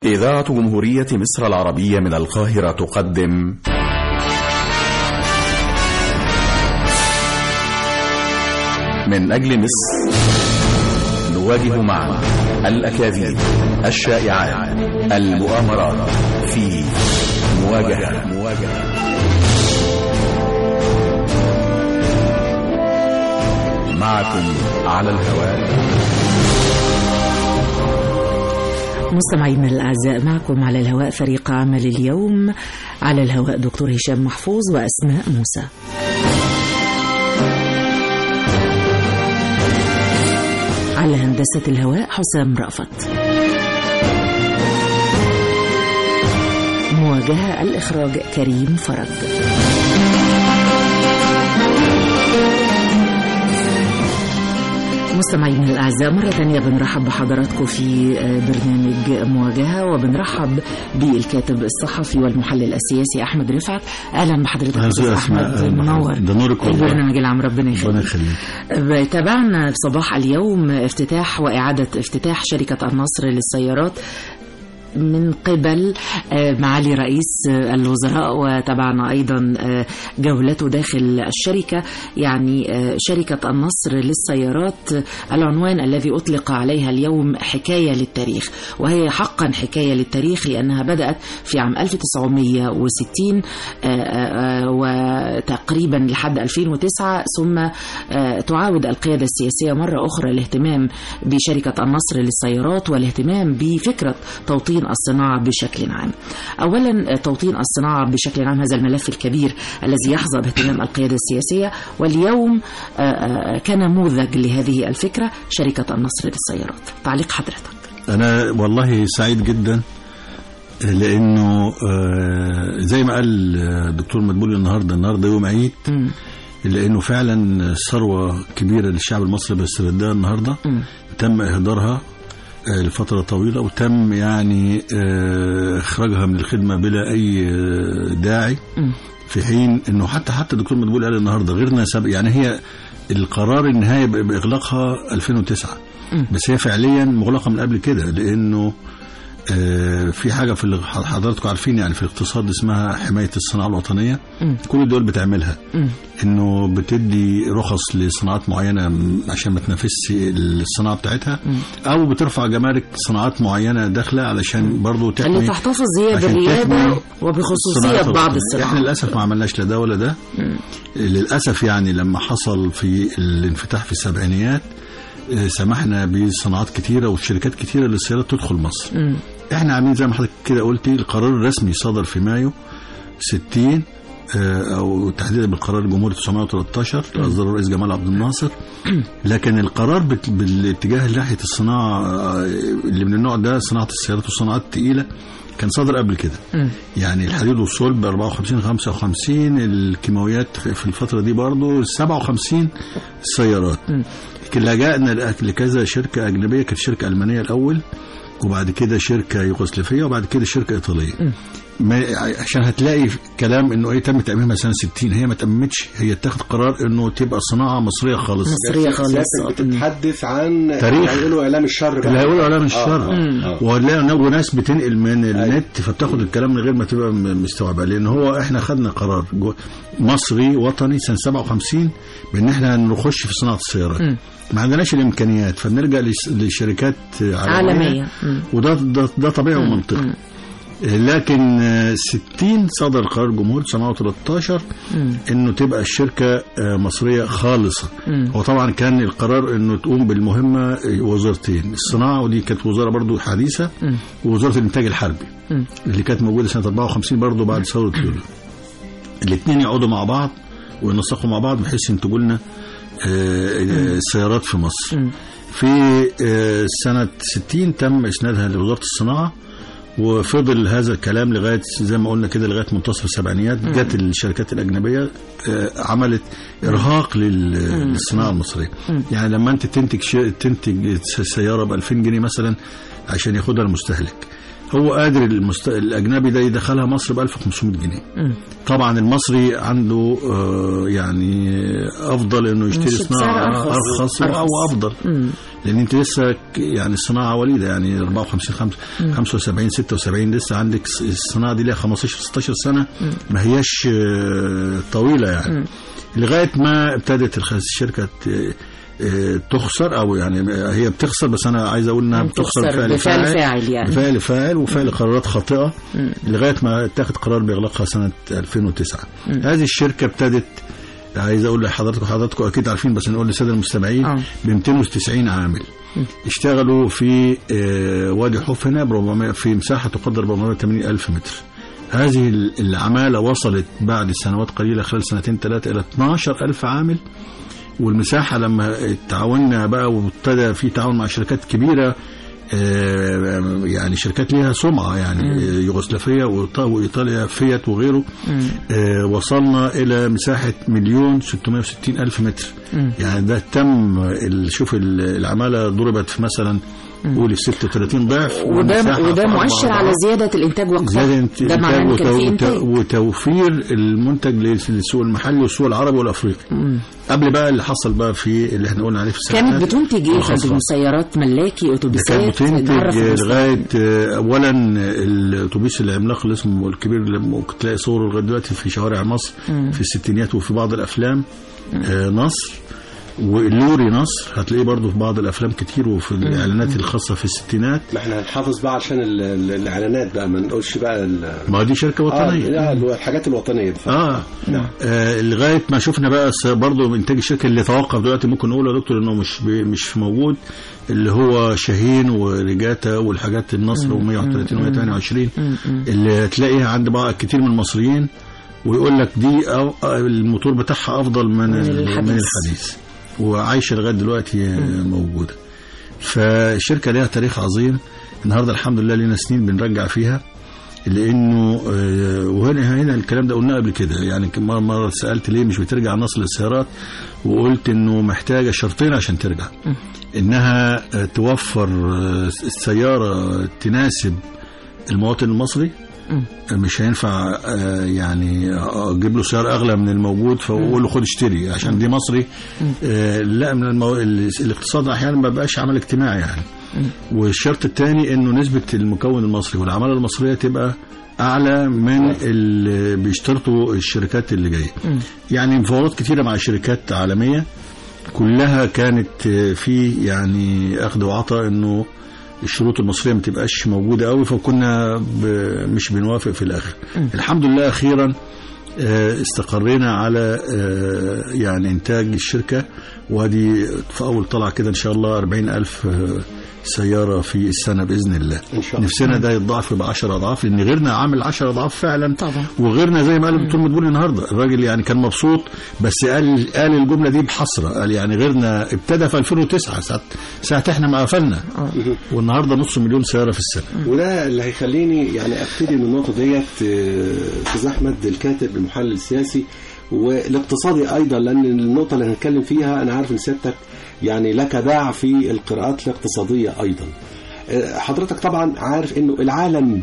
إذاعة جمهورية مصر العربية من القاهرة تقدم من أجل مصر نواجه معا الأكاذيب الشائعات المؤامرات في مواجهة مواجهة معكم على الهواء مستمعينا الأعزاء معكم على الهواء فريق عمل اليوم على الهواء دكتور هشام محفوظ وأسماء موسى على هندسة الهواء حسام رأفت مواجهة الإخراج كريم فرج مستمعينا الأعزاء مرة ثانية بنرحب بحضراتكم في برنامج مواجهة وبنرحب بالكاتب الصحفي والمحلل السياسي أحمد رفعت أهلا بحضرتك أستاذ أحمد منور ده نورك والله البرنامج العام ربنا ربنا يخليك يخليك تابعنا صباح اليوم افتتاح وإعادة افتتاح شركة النصر للسيارات من قبل آه، معالي رئيس آه، الوزراء وتابعنا أيضا آه، جولته داخل الشركة يعني آه، شركة النصر للسيارات آه، العنوان الذي أطلق عليها اليوم حكاية للتاريخ وهي حقا حكاية للتاريخ لأنها بدأت في عام 1960 آه، آه، وتقريبا لحد 2009 ثم آه، تعاود القيادة السياسية مرة أخرى الاهتمام بشركة النصر للسيارات والاهتمام بفكرة توطين الصناعة بشكل عام أولا آه، توطين الصناعة بشكل عام هذا الملف الكبير الذي يحظى باهتمام القيادة السياسية واليوم آه، آه، كنموذج لهذه الفكرة شركة النصر للسيارات تعليق حضرتك انا والله سعيد جدا لانه آه، زي ما قال الدكتور مدبولي النهارده النهارده يوم عيد مم. لانه فعلا ثروه كبيره للشعب المصري بيستردها النهارده مم. تم اهدارها آه، لفتره طويله وتم يعني آه، اخراجها من الخدمه بلا اي آه، داعي مم. في حين انه حتى حتى الدكتور مدبولي قال النهارده غيرنا سبق يعني هي القرار النهائي ب- باغلاقها 2009 مم. بس هي فعليا مغلقه من قبل كده لانه آه، في حاجه في اللي حضراتكم عارفين يعني في الاقتصاد اسمها حمايه الصناعه الوطنيه مم. كل الدول بتعملها مم. انه بتدي رخص لصناعات معينه م- عشان ما تنافسش الصناعه بتاعتها مم. او بترفع جمارك صناعات معينه داخله علشان برضه تحمي اللي تحتفظ هي عشان بالريادة تحمي وبخصوصية الصناعات بعض الوطنية. الصناعات احنا للاسف ما عملناش لا ده ولا ده مم. للاسف يعني لما حصل في الانفتاح في السبعينيات آه، سمحنا بصناعات كتيره وشركات كتيره للسيارات تدخل مصر مم. احنا عاملين زي ما حضرتك كده قلتي القرار الرسمي صدر في مايو 60 آه، او تحديدا بالقرار الجمهوري 913 اللي اصدره الرئيس جمال عبد الناصر لكن القرار بت- بالاتجاه ناحيه الصناعه آه، اللي من النوع ده صناعه السيارات والصناعات الثقيله كان صادر قبل كده مم. يعني الحديد والصلب 54 55 الكيماويات في الفتره دي برضه 57 السيارات مم. لكن لجأنا لأ- لكذا شركه اجنبيه كانت شركه المانيه الاول وبعد كده شركه يوغوسلافيه وبعد كده شركه ايطاليه مم. ما عشان هتلاقي كلام انه ايه تم تاميمها سنه 60 هي ما تمتش هي اتخذ قرار انه تبقى صناعه مصريه خالصه مصرية خالص سيادتك بتتحدث عن تاريخ. هيقولوا اعلام الشر بقى اللي هيقولوا عليها الشر مم. آه. وهنلاقي وناس بتنقل من النت فبتاخد الكلام من غير ما تبقى م- مستوعبه لان هو احنا خدنا قرار جو- مصري وطني سنه 57 بان احنا نخش في صناعه السيارات مم. ما عندناش الامكانيات فبنرجع لش- لشركات عالميه, عالمية مم. وده ده, ده طبيعي ومنطقي لكن آه، 60 صدر قرار جمهور 913 مم. انه تبقى الشركه آه، مصريه خالصه مم. هو طبعا كان القرار انه تقوم بالمهمه آه، وزارتين الصناعه ودي كانت وزاره برضو حديثه مم. ووزاره الانتاج الحربي مم. اللي كانت موجوده سنه 54 برضو بعد ثوره يوليو الاثنين يقعدوا مع بعض وينسقوا مع بعض بحيث ينتجوا لنا آه، آه، سيارات في مصر مم. في آه، سنة 60 تم إسنادها لوزارة الصناعة وفضل هذا الكلام لغاية زي ما قلنا كده لغاية منتصف السبعينيات جت الشركات الأجنبية آه، عملت إرهاق لل- للصناعة المصرية يعني لما أنت تنتج شيء- تنتج س- سيارة ب 2000 جنيه مثلا عشان ياخدها المستهلك هو قادر المست... الأجنبي ده يدخلها مصر ب 1500 جنيه مم. طبعا المصري عنده آه، يعني افضل انه يشتري يشتري صناعه بسعر أرخص. ارخص أرخص. او افضل مم. لان انت لسه ك- يعني الصناعه وليده يعني 54 خمس- 75 76 لسه عندك الص- الصناعه دي لها 15 16 سنه ما هياش آه، طويله يعني لغايه ما ابتدت الخ- الشركه ت- آه، تخسر او يعني هي بتخسر بس انا عايز اقول انها بتخسر بتخسر بفعل فاعل يعني. بفعل فاعل وفعل قرارات خاطئه لغايه ما اتخذ قرار باغلاقها سنه 2009 هذه الشركه ابتدت عايز اقول لحضراتكم حضراتكم اكيد عارفين بس نقول للساده المستمعين آه. ب 290 عامل اشتغلوا في آه، وادي حوف هنا ب 400 في مساحه تقدر ب 480 الف متر هذه ال- العماله وصلت بعد سنوات قليله خلال سنتين ثلاثه الى 12 الف عامل والمساحه لما تعاوننا بقى وابتدى في تعاون مع شركات كبيره آه، يعني شركات ليها سمعه يعني آه، يوغوسلافيا وإيطا- وايطاليا فيات وغيره آه، وصلنا الى مساحه مليون 660 الف متر يعني ده تم ال- شوف ال- العماله ضربت في مثلا قولي 36 ضعف وده والمساحة وده في أربع مؤشر على أضعاف. زياده الانتاج وقتها زيادة انت- ده معناه ان كان في وتو- انتاج وتوفير المنتج للسوق المحلي والسوق العربي والافريقي قبل بقى اللي حصل بقى في اللي احنا قلنا عليه في السنوات كانت بتنتج ايه يا الخاصة. فندم سيارات ملاكي ده اتوبيسات كان بتنتج نعرف المستمعين. لغايه آه، اولا الاتوبيس العملاق اللي اسمه الكبير اللي ممكن تلاقي صوره لغايه دلوقتي في شوارع مصر في الستينيات وفي بعض الافلام آه، نصر واللوري نصر هتلاقيه برضه في بعض الافلام كتير وفي الاعلانات الخاصه في الستينات ما احنا هنحافظ بقى عشان ال- ال- الاعلانات بقى ما نقولش بقى ال- ما دي شركه اه وطنيه لا، الحاجات الوطنيه دي. آه. نعم. اه لغايه ما شفنا بقى س- برضه انتاج الشركه اللي توقف دلوقتي ممكن نقول يا دكتور انه مش بي- مش موجود اللي هو شاهين وريجاتا والحاجات النصر و131 و128 اللي تلاقيها عند بعض كتير من المصريين ويقول لك دي أو الموتور بتاعها افضل من من ال- الحديث. من الحديث وعايشه لغايه دلوقتي موجوده فالشركه ليها تاريخ عظيم النهارده الحمد لله لينا سنين بنرجع فيها لانه آه، وهنا هنا الكلام ده قلناه قبل كده يعني كم مره مره سالت ليه مش بترجع نصر للسيارات وقلت انه محتاجه شرطين عشان ترجع انها آه، توفر آه، السياره تناسب المواطن المصري مش هينفع آه، يعني اجيب له سعر اغلى من الموجود فاقول له خد اشتري عشان دي مصري آه، لا من المو... ال- الاقتصاد احيانا ما بقاش عمل اجتماعي يعني والشرط الثاني انه نسبه المكون المصري والعماله المصريه تبقى اعلى من اللي بيشترطوا الشركات اللي جايه يعني مفاوضات كتيره مع شركات عالميه كلها كانت آه، في يعني اخذ وعطاء انه الشروط المصريه ما تبقاش موجوده قوي فكنا ب... مش بنوافق في الاخر الحمد لله اخيرا آه، استقرينا على آه، يعني انتاج الشركه وادي في اول طلعه كده ان شاء الله 40 الف آه، سياره في السنه باذن الله إن شاء الله. نفسنا ده يتضاعف ب 10 اضعاف لان غيرنا عامل 10 اضعاف فعلا طبعا. وغيرنا زي ما قال الدكتور مدبولي النهارده الراجل يعني كان مبسوط بس قال قال الجمله دي بحسره قال يعني غيرنا ابتدى في 2009 ساعه ساعه احنا ما قفلنا والنهارده نص مليون سياره في السنه وده اللي هيخليني يعني ابتدي من النقطه ديت آه، استاذ احمد الكاتب المحلل السياسي والاقتصادي ايضا لان النقطه اللي هنتكلم فيها انا عارف ان سيادتك يعني لك باع في القراءات الاقتصاديه ايضا آه، حضرتك طبعا عارف انه العالم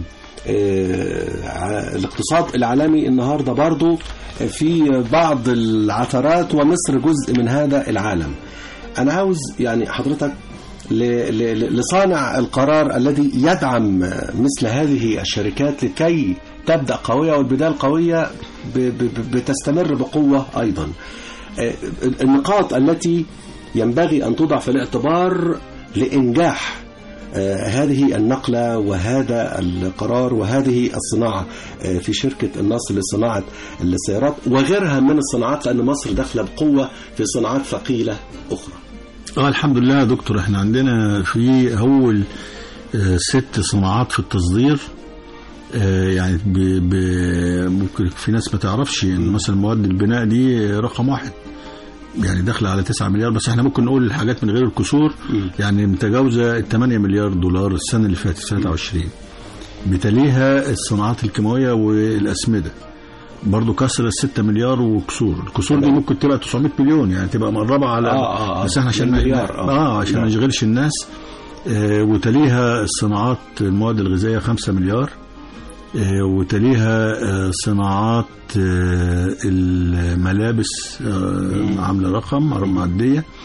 آه، الاقتصاد العالمي النهارده برضو في بعض العثرات ومصر جزء من هذا العالم انا عاوز يعني حضرتك ل- ل- لصانع القرار الذي يدعم مثل هذه الشركات لكي تبدأ قوية والبداية القوية ب- ب- بتستمر بقوة أيضا آه، النقاط التي ينبغي أن توضع في الاعتبار لإنجاح آه، هذه النقلة وهذا القرار وهذه الصناعة آه، في شركة النصر لصناعة السيارات وغيرها من الصناعات لأن مصر داخلة بقوة في صناعات ثقيلة أخرى اه الحمد لله يا دكتور احنا عندنا في اول آه، ست صناعات في التصدير آه، يعني ب ب ممكن في ناس ما تعرفش ان مثلا مواد البناء دي رقم واحد يعني داخله على 9 مليار بس احنا ممكن نقول الحاجات من غير الكسور يعني متجاوزه ال 8 مليار دولار السنه اللي فاتت سنه 20 بتليها الصناعات الكيماويه والاسمده برضه كسر ال 6 مليار وكسور الكسور دي ممكن تبقى 900 مليون يعني تبقى مقربه على آه، آه، آه. بس احنا عشان المليار، آه. اه عشان ما نعم. نشغلش الناس آه وتليها الصناعات المواد الغذائيه 5 مليار آه وتليها آه صناعات آه الملابس آه عامله رقم معديه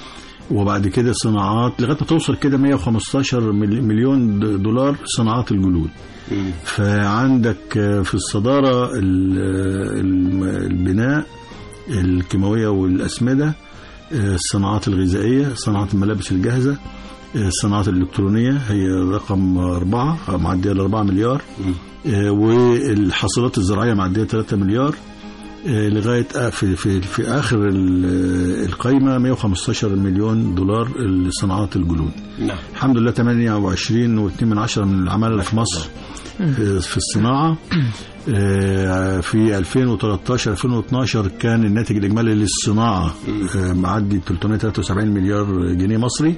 وبعد كده صناعات لغايه ما توصل كده 115 مل- مليون د- دولار صناعات الجلود مم. فعندك آه، في الصداره ال- الم- البناء الكيماويه والاسمده آه، الصناعات الغذائيه صناعات الملابس الجاهزه آه، الصناعات الالكترونيه هي رقم اربعه معديه ل 4 مليار مم. آه، والحاصلات الزراعيه معديه 3 مليار آه، لغايه آه، في في في اخر ال- القايمه 115 مليون دولار لصناعات الجلود نعم الحمد لله 28 و2 من عشرة من العمالة اللي في مصر في, في الصناعة آه، في 2013 2012 كان الناتج الإجمالي للصناعة آه، معدي 373 مليار جنيه مصري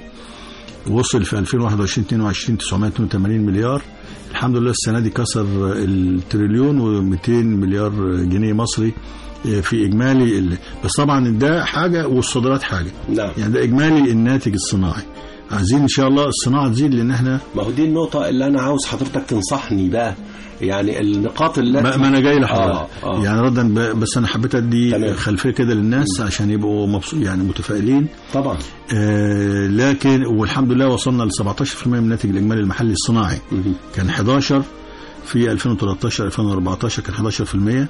وصل في 2021 22 982 مليار الحمد لله السنة دي كسر التريليون و200 مليار جنيه مصري آه، في إجمالي ال- بس طبعا ده حاجة والصادرات حاجة نعم يعني ده إجمالي الناتج الصناعي عايزين إن شاء الله الصناعة تزيد لأن إحنا ما هو دي النقطة اللي أنا عاوز حضرتك تنصحني بقى يعني النقاط التي ما ما انا جاي لحضرتك آه، آه. يعني ردا ب- بس انا حبيت ادي تمام. خلفيه كده للناس عشان يبقوا مبسوط يعني متفائلين طبعا آه لكن والحمد لله وصلنا ل 17% من الناتج الاجمالي المحلي الصناعي مهم. كان 11 في 2013 2014 كان 11%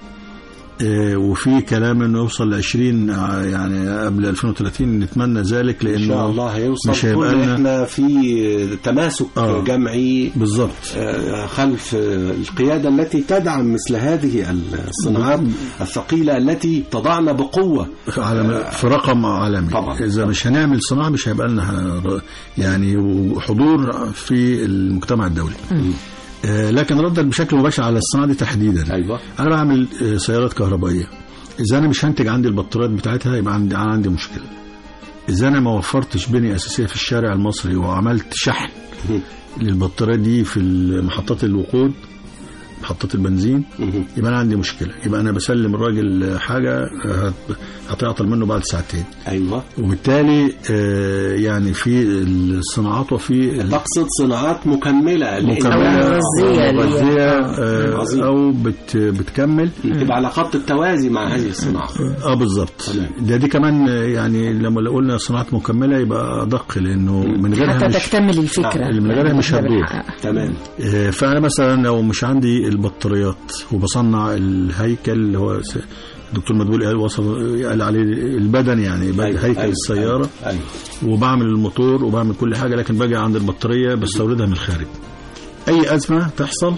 آه وفي كلام انه يوصل ل 20 آه، يعني قبل 2030 نتمنى ذلك لانه إن شاء الله هيوصل مش هيبقى طول لنا- إحنا في تماسك آه. جمعي بالظبط آه، خلف آه، القيادة التي تدعم مثل هذه الصناعات الثقيلة التي تضعنا بقوة على في رقم عالمي طبعا. اذا مش هنعمل صناعه مش هيبقى لنا يعني حضور في المجتمع الدولي آه، لكن ردا بشكل مباشر على الصناعه دي تحديدا أيوة انا بعمل آه، سيارات كهربائيه اذا انا مش هنتج عندي البطاريات بتاعتها يبقى عندي أنا عندي مشكله اذا انا ما وفرتش بنيه اساسيه في الشارع المصري وعملت شحن للبطاريات دي في محطات الوقود محطات البنزين مهم. يبقى انا عندي مشكله يبقى انا بسلم الراجل حاجه هت- هتعطل منه بعد ساعتين أيوة وبالتالي آه، يعني في الصناعات وفي تقصد صناعات مكملة لأن مكملة مغذية أو ليها. مغذية آه، عظيم. او بت بتكمل تبقى على خط التوازي مع هذه الصناعة اه بالظبط تمام. ده دي كمان آه، يعني لما قلنا صناعات مكمله يبقى ادق لانه من غيرها حتى مش تكتمل الفكرة اللي من غيرها مش إحنا هتدور. بنحققها. تمام آه، فانا مثلا لو مش عندي البطاريات وبصنع الهيكل اللي هو س- الدكتور مدبولي قال وصف قال عليه البدن يعني بد- أيوة، هيكل أيوة، السياره أيوة وبعمل الموتور وبعمل كل حاجه لكن باجي عند البطاريه بستوردها من الخارج اي ازمه تحصل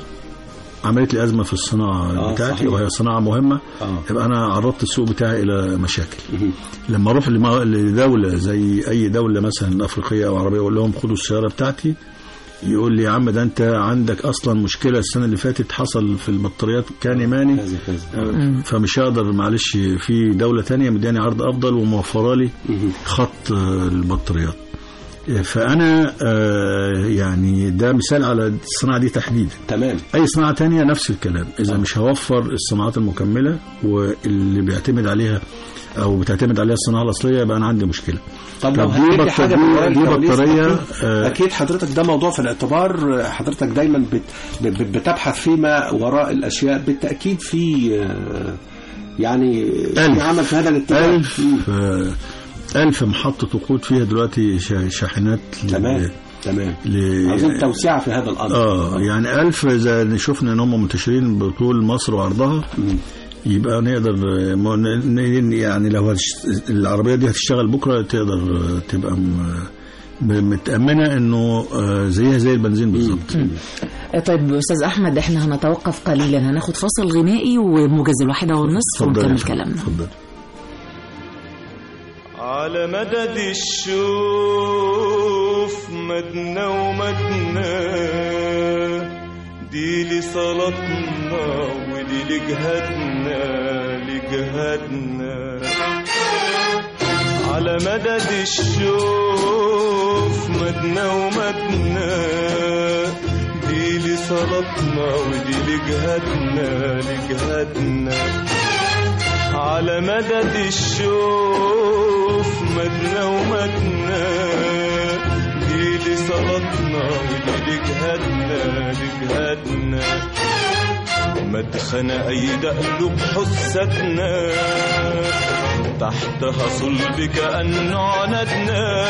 عملت لي ازمه في الصناعه آه، بتاعتي صحيح. وهي صناعه مهمه آه. يبقى انا عرضت السوق بتاعي الى مشاكل مهم. لما اروح لما- لدوله زي اي دوله مثلا افريقيه او عربيه اقول لهم خدوا السياره بتاعتي يقول لي يا عم ده انت عندك اصلا مشكله السنه اللي فاتت حصل في البطاريات كان يماني كذا كذا آه، فمش هقدر معلش في دوله تانية مدياني عرض افضل وموفره لي مهم. خط آه، البطاريات آه، فانا آه، يعني ده مثال على الصناعه دي تحديدا تمام اي صناعه تانية نفس الكلام اذا مش هوفر الصناعات المكمله واللي بيعتمد عليها او بتعتمد عليها الصناعه الاصليه يبقى انا عندي مشكله طب لو طب دي هتدي بط- حاجه دي- من دي الكواليس بطارية، أكيد, آه، اكيد حضرتك ده موضوع في الاعتبار حضرتك دايما بت بت- بتبحث فيما وراء الاشياء بالتاكيد في آه، يعني في ألف. عمل في هذا الاتجاه ألف آه، ألف محطة وقود فيها دلوقتي شا- شاحنات ل- تمام تمام ل- عاوزين توسعه في هذا الامر اه يعني ألف إذا شفنا إن هم منتشرين بطول مصر وعرضها مم. يبقى نقدر آه، ما- ن- ن- يعني لو هتش- العربية دي هتشتغل بكرة تقدر آه، تبقى م- م- متأمنة إنه آه، زيها زي البنزين بالظبط طيب أستاذ أحمد إحنا هنتوقف قليلا هناخد فاصل غنائي وموجز الواحدة والنصف اتفضل يا ونكمل فندم، كلامنا اتفضل على مدد الشوف مدنا ومدنا دي لصلاتنا ودي لجهادنا لجهادنا على مدد الشوف مدنا ومدنا دي لصلاتنا ودي لجهادنا لجهادنا على مدد الشوف مدنا ومدنا دي لصلاتنا ودي لجهادنا لجهادنا مدخن أي دقلب حستنا تحتها صلب كأنه عنتنا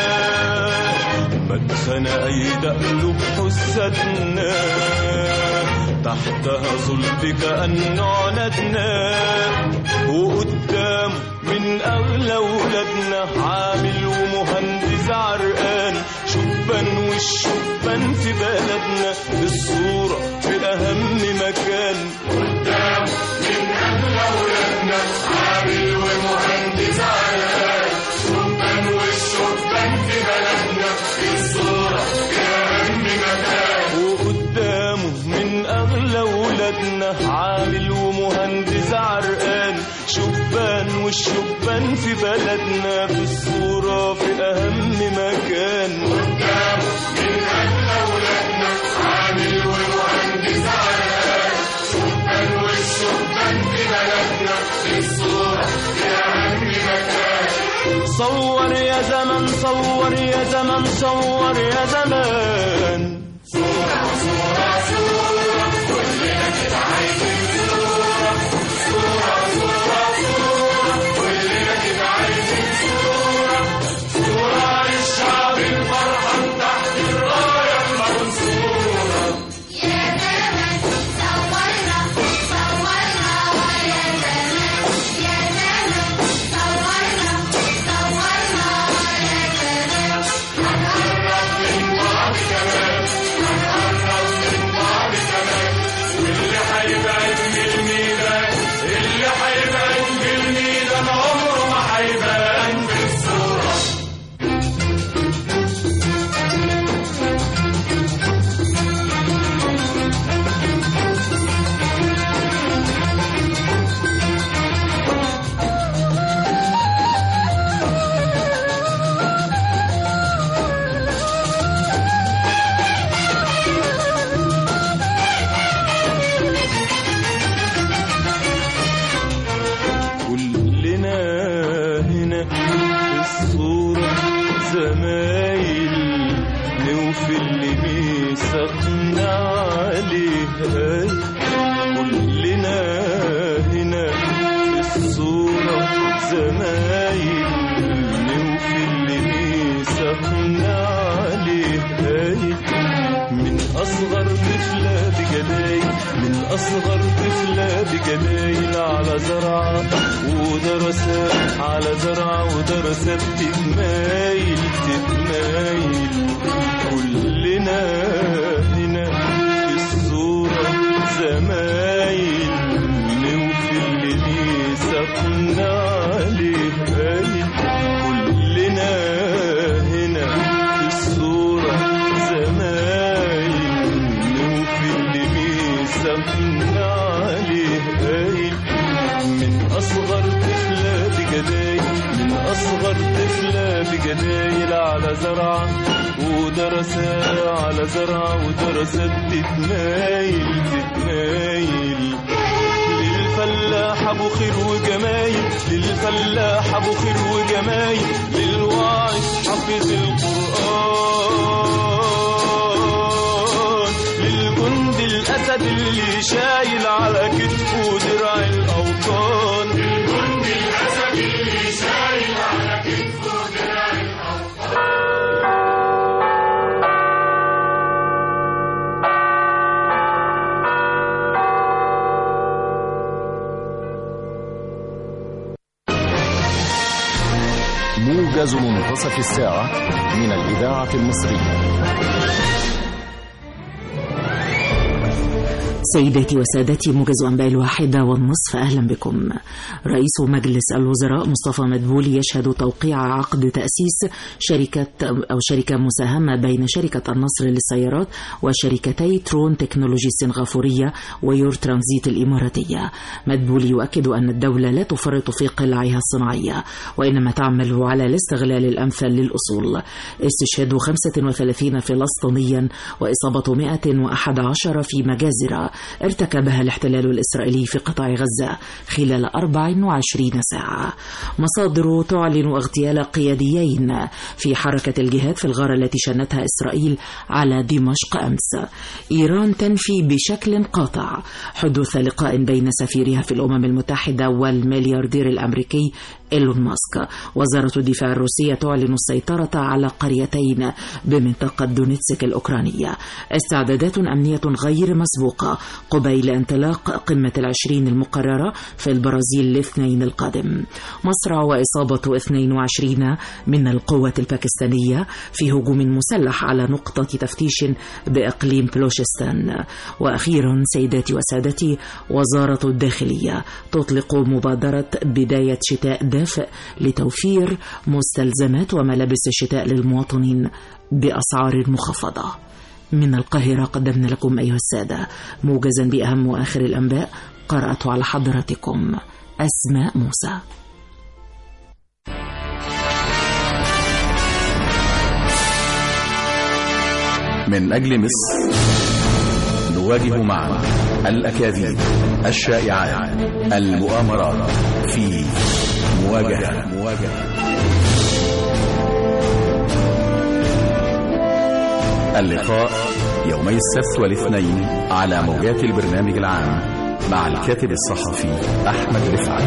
مدخن أي دقلب حستنا تحتها صلب كأنه عنتنا وقدام من أغلى ولادنا عامل ومهندس عرقان شبان والشبان في بلدنا الصورة في أهم مكان قدام من أغلى ولادنا عامل ومهندس عرقان شبان والشبان في بلدنا الصورة في أهم مكان وقدامه من أغلى ولادنا عامل ومهندس عرقان شبان والشبان في بلدنا في الصورة في أهم مكان قدامه من أغلى ولادنا عامل ومهندس عرقان شبان والشبان في بلدنا في الصورة في أهم مكان صور يا زمن صور يا زمن صور يا زمان كلنا هنا في الصورة زمايل نوفي اللي ميثاقنا عليها كلنا هنا في الصورة زمايل نوفي اللي ميثاقنا عليها من أصغر طفلة بجناين من أصغر طفلة بجناين على زرعة ودرسات على زرعة ودرسات تتمايل تتمايل كلنا هنا في الصورة زمايل نوفي اللي ميثاقنا عليه قايل كلنا هنا في الصورة زمايل نوفي اللي ميثاقنا عليه قايل من أصغر طفلة بجدايل من أصغر طفلة بجدايل على زرعة ودرسة على زرعة ودرسة تتمايل تتمايل للفلاح ابو خير وجمايل للفلاح ابو خير وجمايل للواعظ حافظ القرآن للجند الاسد اللي شايل على كتفه درع الاوطان للجند الاسد اللي شايل على كتفه درع الاوطان موجز منتصف الساعة من الإذاعة المصرية سيداتي وسادتي موجز أنباء الواحدة والنصف أهلا بكم رئيس مجلس الوزراء مصطفى مدبولي يشهد توقيع عقد تأسيس شركة أو شركة مساهمة بين شركة النصر للسيارات وشركتي ترون تكنولوجي السنغافورية ويور ترانزيت الإماراتية مدبولي يؤكد أن الدولة لا تفرط في قلاعها الصناعية وإنما تعمل على الاستغلال الأمثل للأصول استشهاد 35 فلسطينيا وإصابة 111 في مجازر ارتكبها الاحتلال الإسرائيلي في قطاع غزة خلال 24 ساعة مصادر تعلن اغتيال قياديين في حركة الجهاد في الغارة التي شنتها إسرائيل على دمشق أمس إيران تنفي بشكل قاطع حدوث لقاء بين سفيرها في الأمم المتحدة والملياردير الأمريكي إيلون ماسك وزارة الدفاع الروسية تعلن السيطرة على قريتين بمنطقة دونيتسك الأوكرانية استعدادات أمنية غير مسبوقة قبيل انطلاق قمة العشرين المقررة في البرازيل الاثنين القادم مصرع وإصابة 22 من القوات الباكستانية في هجوم مسلح على نقطة تفتيش بإقليم بلوشستان وأخيرا سيداتي وسادتي وزارة الداخلية تطلق مبادرة بداية شتاء دافئ لتوفير مستلزمات وملابس الشتاء للمواطنين بأسعار مخفضة من القاهرة قدمنا لكم أيها السادة موجزا بأهم وآخر الأنباء قرأت على حضراتكم أسماء موسى من أجل مصر نواجه معا الأكاذيب الشائعات المؤامرات في مواجهة مواجهة اللقاء يومي السبت والاثنين على موجات البرنامج العام مع الكاتب الصحفي أحمد رفعت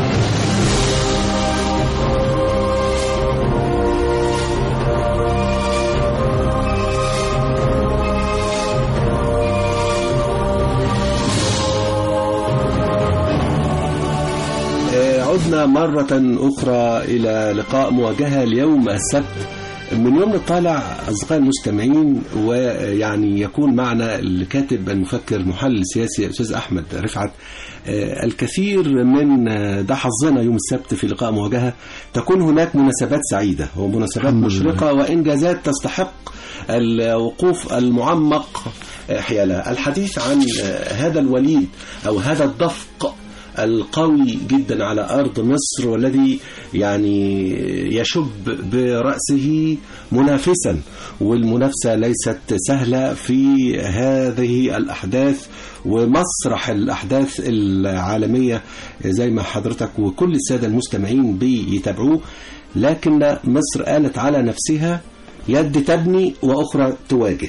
آه، عدنا مرة أخرى إلى لقاء مواجهة اليوم السبت من يوم نطالع أصدقائي المستمعين ويعني يكون معنا الكاتب المفكر المحلل السياسي الأستاذ أحمد رفعت آه، الكثير من آه، ده حظنا يوم السبت في لقاء مواجهة تكون هناك مناسبات سعيدة ومناسبات الحمد لله. مشرقة وإنجازات تستحق الوقوف المعمق آه، حيالها الحديث عن آه، هذا الوليد أو هذا الدفق القوي جدا على أرض مصر والذي يعني يشب برأسه منافسا والمنافسة ليست سهلة في هذه الأحداث ومسرح الأحداث العالمية زي ما حضرتك وكل السادة المستمعين بيتابعوه لكن مصر قالت على نفسها يد تبني وأخرى تواجه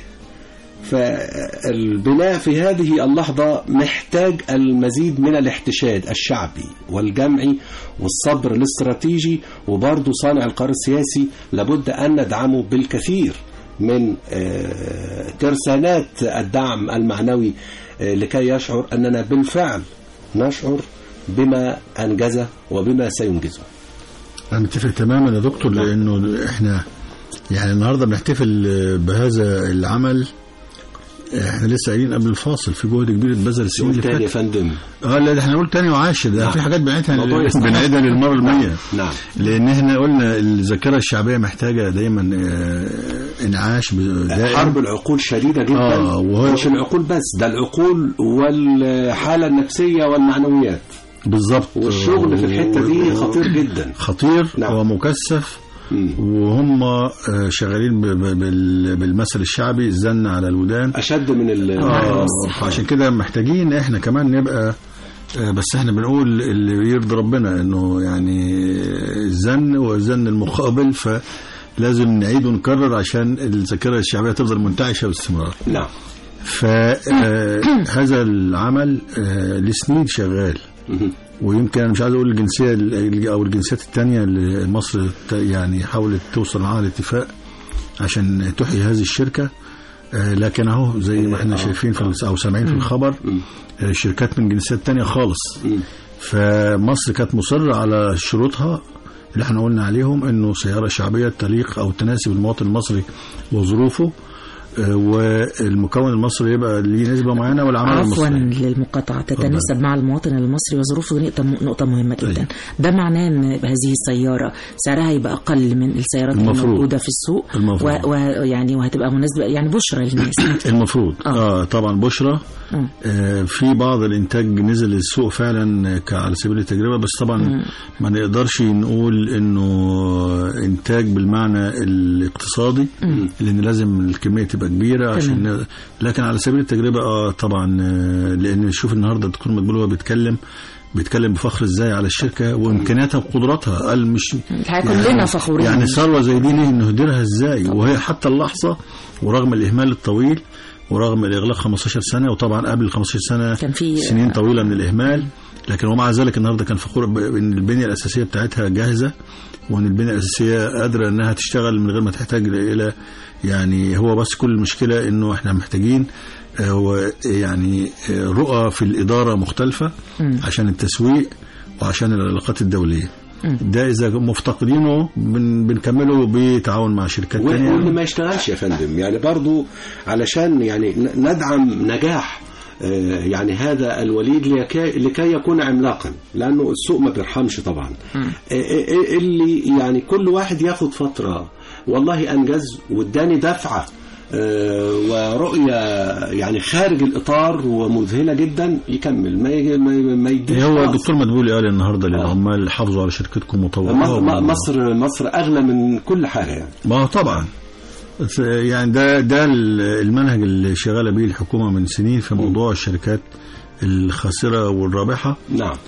فالبناء في هذه اللحظة محتاج المزيد من الاحتشاد الشعبي والجمعي والصبر الاستراتيجي وبرضه صانع القرار السياسي لابد أن ندعمه بالكثير من آه، ترسانات الدعم المعنوي آه، لكي يشعر أننا بالفعل نشعر بما أنجزه وبما سينجزه أنا متفق تماما يا دكتور لأنه إحنا يعني النهارده بنحتفل بهذا العمل احنا لسه قايلين قبل الفاصل في جهد كبير اتبذل السنين اللي والتاني يا فاتت فندم اه لا ده احنا نقول تاني وعاشر ده نعم. في حاجات بنعيدها موضوع يستحق. بنعيدها للمره المية نعم لان احنا قلنا الذاكره الشعبيه محتاجه دايما آه، انعاش دائم حرب العقول شديدة جدا آه، وهو- مش العقول بس ده العقول والحالة النفسية والمعنويات بالظبط والشغل في الحتة دي خطير جدا خطير نعم. ومكثف مم. وهم آه، شغالين ب- ب- بال- بالمثل الشعبي الزن على الودان أشد من ال اه عشان كده محتاجين احنا كمان نبقى آه، بس احنا بنقول اللي يرضي ربنا انه يعني الزن والزن المقابل فلازم نعيد ونكرر عشان الذاكره الشعبيه تفضل منتعشه باستمرار نعم فهذا العمل آه، لسنين شغال مهم. ويمكن انا مش عايز اقول الجنسيه ال- او الجنسيات الثانيه اللي مصر ت- يعني حاولت توصل معاها لاتفاق عشان تحيي هذه الشركه آه، لكن اهو زي ما احنا آه. شايفين في الس- او سامعين في الخبر مم. آه، شركات من جنسيات تانية خالص مم. فمصر كانت مصرة على شروطها اللي احنا قلنا عليهم انه سيارة شعبية تليق او تناسب المواطن المصري وظروفه آه، والمكون المصري يبقى ليه نسبة معينة والعمل عفوا المصري للمقاطعة تتناسب مع المواطن المصري وظروفه دي نقطة نقطة مهمة جدا أيوة. ده معناه ان هذه السيارة سعرها يبقى أقل من السيارات المفروض. الموجودة في السوق المفروض. ويعني وهتبقى مناسبة يعني بشرى للناس المفروض آه. اه طبعا بشرى آه. آه في بعض الانتاج نزل السوق فعلا آه، ك- على سبيل التجربه بس طبعا ما نقدرش نقول انه انتاج بالمعنى الاقتصادي لان لازم الكميه تبقى بنسبه كبيره عشان لكن على سبيل التجربه اه طبعا آه، لان شوف النهارده الدكتور مدبول وهو بيتكلم بيتكلم بفخر ازاي على الشركه وامكانياتها وقدراتها قال مش الحقيقة كلنا فخورين يعني ثروه زي دي ليه نهدرها ازاي وهي حتى اللحظه ورغم الاهمال الطويل ورغم الاغلاق 15 سنه وطبعا قبل 15 سنه كان في- سنين طويله من الاهمال لكن ومع ذلك النهارده كان فخور ب- بان البنيه الاساسيه بتاعتها جاهزه وان البنيه الاساسيه قادره انها تشتغل من غير ما تحتاج الى يعني هو بس كل المشكله انه احنا محتاجين آه، و- يعني آه، رؤى في الاداره مختلفه عشان التسويق وعشان العلاقات الدوليه ده اذا مفتقدينه بن بنكمله بتعاون مع شركات واللي تانية ما يشتغلش يا فندم يعني برضو علشان يعني ن- ندعم نجاح آه، يعني هذا الوليد لكي, لكي يكون عملاقا لانه السوق ما بيرحمش طبعا آه، آه، اللي يعني كل واحد ياخد فتره والله انجز واداني دفعه آه، ورؤيه يعني خارج الاطار ومذهله جدا يكمل ما ي- ما ي- ما يديش هو خلاص. الدكتور مدبولي قال النهارده للعمال حافظوا على شركتكم م- وطوروها م- مصر مصر اغلى من كل حاجه يعني ما هو طبعا بس يعني ده ده المنهج اللي شغاله بيه الحكومه من سنين في موضوع الشركات الخاسره والرابحه نعم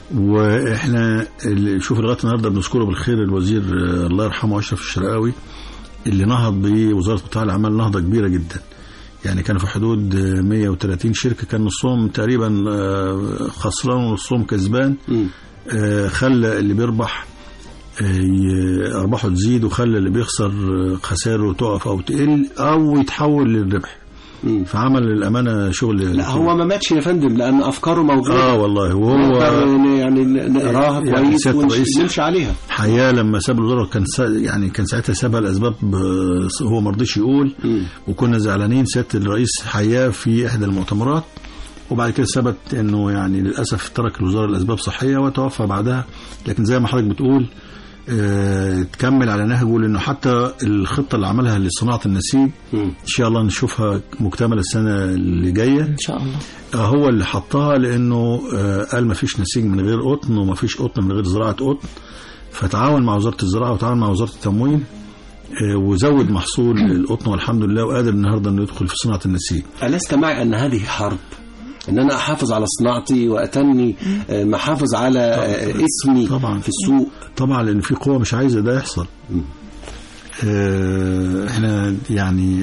واحنا اللي شوف لغايه النهارده بنذكره بالخير الوزير آه، الله يرحمه اشرف الشرقاوي اللي نهض بوزاره قطاع الاعمال نهضه كبيره جدا يعني كانوا في حدود آه، 130 شركه كان نصهم تقريبا آه، خسران ونصهم كسبان مم. آه، خلى اللي بيربح آه، ي- ارباحه تزيد وخلى اللي بيخسر آه، خسائره تقف او تقل او يتحول للربح مم. فعمل للامانه شغل لا هو ما ماتش يا فندم لان افكاره موجوده اه والله وهو نقدر ن- يعني ن- نقراها يعني كويس سيادة الرئيس- ونمشي عليها حياه لما ساب الوزاره كان سا يعني كان ساعتها سابها لاسباب آه، هو ما رضيش يقول مم. وكنا زعلانين سياده الرئيس حياه في احدى المؤتمرات وبعد كده ثبت انه يعني للاسف ترك الوزاره لاسباب صحيه وتوفى بعدها لكن زي ما حضرتك بتقول آه تكمل على نهجه لانه حتى الخطه اللي عملها لصناعه النسيج مم. ان شاء الله نشوفها مكتمله السنه اللي جايه ان شاء الله آه، هو اللي حطها لانه آه، قال ما فيش نسيج من غير قطن وما فيش قطن من غير زراعه قطن فتعاون مع وزاره الزراعه وتعاون مع وزاره التموين آه، وزود محصول القطن والحمد لله وقادر النهارده انه يدخل في صناعه النسيج ألست معي أن هذه حرب أن أنا أحافظ على صناعتي وأتني آه، محافظ على آه، اسمي طبعا. في السوق طبعا لان في قوه مش عايزه ده يحصل مم. آه، احنا يعني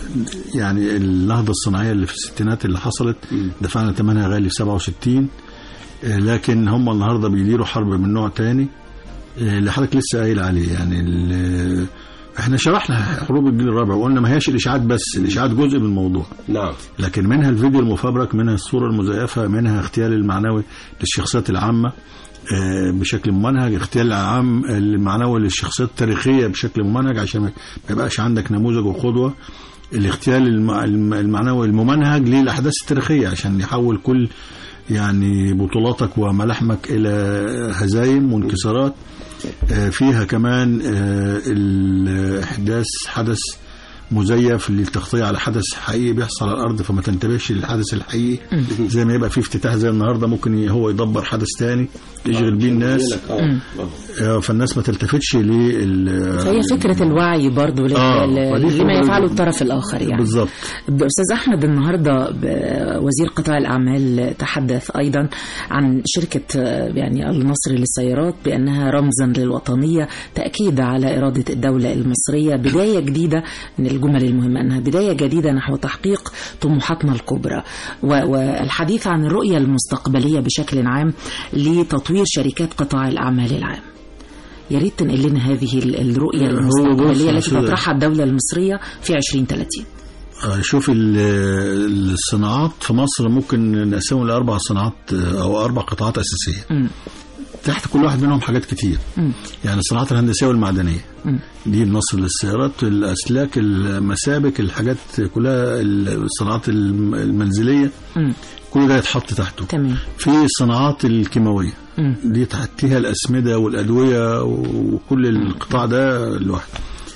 يعني النهضه الصناعيه اللي في الستينات اللي حصلت دفعنا ثمنها غالي في 67 آه، لكن هم النهارده بيديروا حرب من نوع تاني آه، اللي حضرتك لسه قايل عليه يعني ال- احنا شرحنا حروب الجيل الرابع وقلنا ما هياش الاشاعات بس الاشاعات جزء من الموضوع نعم لكن منها الفيديو المفبرك منها الصورة المزيفة منها اغتيال المعنوي للشخصيات العامة آه، بشكل ممنهج اغتيال العام المعنوي للشخصيات التاريخية بشكل ممنهج عشان ما يبقاش عندك نموذج وقدوة الاغتيال المع- الم- المعنوي الممنهج للأحداث التاريخية عشان يحول كل يعني بطولاتك وملاحمك إلى هزايم وانكسارات آه، فيها كمان آه، الإحداث حدث مزيف للتغطية على حدث حقيقي بيحصل على الأرض فما تنتبهش للحدث الحقيقي زي ما يبقى في افتتاح زي النهاردة ممكن ي- هو يدبر حدث تاني يشغل بيه الناس آه. آه. آه، فالناس ما تلتفتش لل فهي فكرة الوعي برضو لل- آه، ل- ودي لما فكرة- يفعله الطرف الآخر يعني بالظبط أستاذ أحمد النهاردة ب- وزير قطاع الأعمال تحدث أيضا عن شركة آه، يعني النصر للسيارات بأنها رمزا للوطنية تأكيد على إرادة الدولة المصرية بداية جديدة من الجمل المهمة أنها بداية جديدة نحو تحقيق طموحاتنا الكبرى و- والحديث عن الرؤية المستقبلية بشكل عام لتطوير شركات قطاع الأعمال العام يا ريت تنقل لنا هذه ال- الرؤية هو المستقبلية بص يا التي أستاذ- تطرحها الدولة المصرية في 2030 آه، شوف ال- الصناعات في مصر ممكن نقسمهم لأربع صناعات آه، أو أربع قطاعات أساسية مم. تحت كل واحد منهم حاجات كتير مم. يعني الصناعات الهندسية والمعدنية مم. دي النصر للسيارات الأسلاك المسابك الحاجات كلها الصناعات الم- المنزلية مم. كل ده يتحط تحته تمام في الصناعات الكيماوية مم. دي تحتها الأسمدة والأدوية وكل القطاع ده لوحده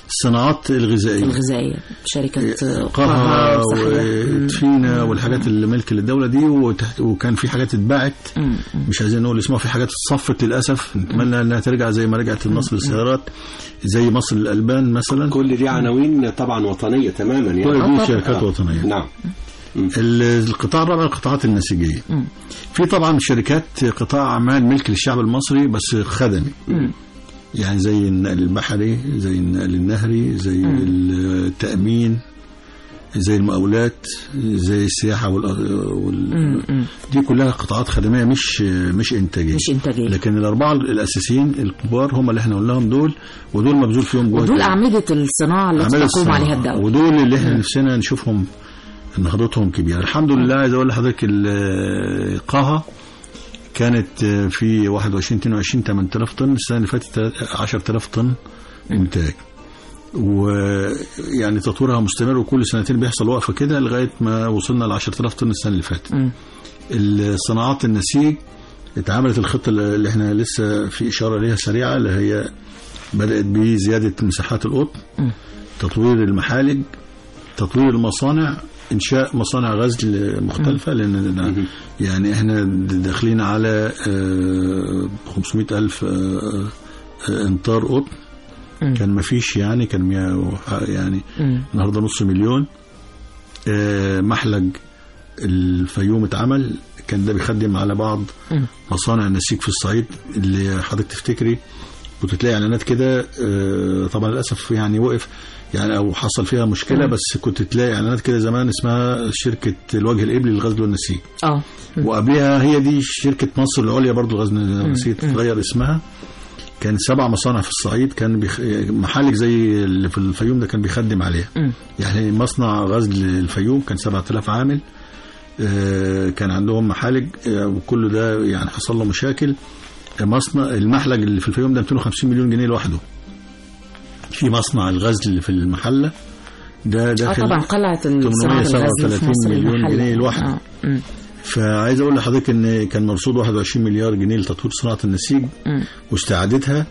الصناعات الغذائيه الغذائيه شركه قها صحيح. مم. وتفينا والحاجات اللي ملك للدوله دي وتحت وكان في حاجات اتباعت مم. مش عايزين نقول اسمها في حاجات اتصفت للاسف نتمنى انها ترجع زي ما رجعت مصر للسيارات زي مصر للالبان مثلا كل دي عناوين طبعا وطنيه تماما يعني كل آه، دي طبعا. شركات آه. وطنيه نعم ال- القطاع الرابع القطاعات النسيجيه مم. في طبعا شركات قطاع اعمال ملك للشعب المصري بس خدمي مم. يعني زي النقل البحري زي النقل النهري زي التامين زي المقاولات زي السياحه وال, وال... مم. مم. دي كلها قطاعات خدميه مش مش انتاجيه مش انتاجيه لكن الاربعه الاساسيين الكبار هم اللي احنا قلناهم دول ودول مبذول فيهم جهد ودول اعمده الصناعه التي أعمال تقوم الصناعة. عليها الدوله ودول اللي احنا نفسنا نشوفهم نهضتهم كبيره الحمد لله عايز اقول لحضرتك ال- قاها كانت في 21 22 8000 طن السنه اللي فاتت 10000 طن انتاج ويعني تطويرها مستمر وكل سنتين بيحصل وقفه كده لغايه ما وصلنا ل 10000 طن السنه اللي فاتت مم. الصناعات النسيج اتعملت الخطه اللي احنا لسه في اشاره ليها سريعه اللي هي بدات بزياده مساحات القطن مم. تطوير المحالج تطوير المصانع انشاء مصانع غزل مختلفه لان يعني احنا داخلين على آه، 500 الف آه، آه، امتار قطن مم. كان ما فيش يعني كان مية وح- يعني مم. النهارده نص مليون آه، محلج الفيوم اتعمل كان ده بيخدم على بعض مم. مصانع النسيج في الصعيد اللي حضرتك تفتكري كنت تلاقي اعلانات كده آه، طبعا للاسف يعني وقف يعني او حصل فيها مشكله مم. بس كنت تلاقي اعلانات كده زمان اسمها شركه الوجه الابلي للغزل والنسيج اه وقبلها هي دي شركه مصر العليا برضو غزل والنسيج تغير اسمها كان سبع مصانع في الصعيد كان بيخ... محلك زي اللي في الفيوم ده كان بيخدم عليها مم. يعني مصنع غزل الفيوم كان 7000 عامل آه، كان عندهم محالج آه، وكل ده يعني حصل له مشاكل مصنع المحلج اللي في الفيوم ده 250 مليون جنيه لوحده في مصنع الغزل اللي في المحله ده اه داخل طبعا قلعه الصناعه الغزل في 837 مصر مليون المحلة. جنيه لوحده. آه. مم. فعايز اقول لحضرتك ان كان مرصود 21 مليار جنيه لتطوير صناعه النسيج مم. واستعادتها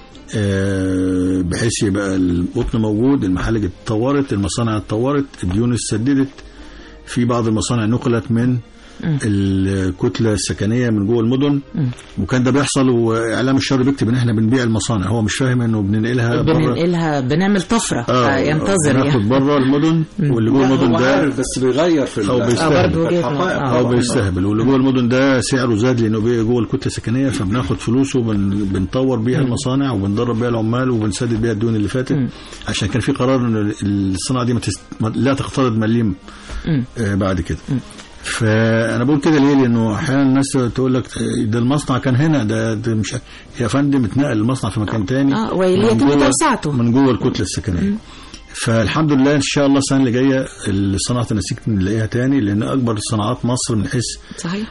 آه، بحيث يبقى القطن موجود المحالج اتطورت المصانع اتطورت الديون اتسددت في بعض المصانع نقلت من مم. الكتله السكنيه من جوه المدن مم. وكان ده بيحصل واعلام الشر بيكتب ان احنا بنبيع المصانع هو مش فاهم انه بننقلها بره بننقلها بنعمل طفره اه فينتظر ناخد يعني بره المدن واللي جوه لا، المدن هو ده عارف بس بيغير في أو ال- بيستهبل. آه، برضه في وجهة الحقائق نظر. آه. او طبعاً. بيستهبل واللي جوه المدن ده سعره زاد لانه بقى جوه الكتله السكنيه فبناخد فلوسه وبن- بنطور بيها المصانع وبندرب بيها العمال وبنسدد بيها الديون اللي فاتت مم. عشان كان في قرار ان الصناعه دي ما تست... ما- لا تقترض مليم مم. آه بعد كده فانا بقول كده ليه لانه احيانا الناس تقول لك آه، ده المصنع كان هنا ده, ده مش يا فندم اتنقل المصنع في مكان تاني اه وليتم من جوه- توسعته من جوه الكتله السكنيه فالحمد لله ان شاء الله السنه اللي جايه صناعه النسيج نلاقيها تاني لان اكبر صناعات مصر من حيث صحيح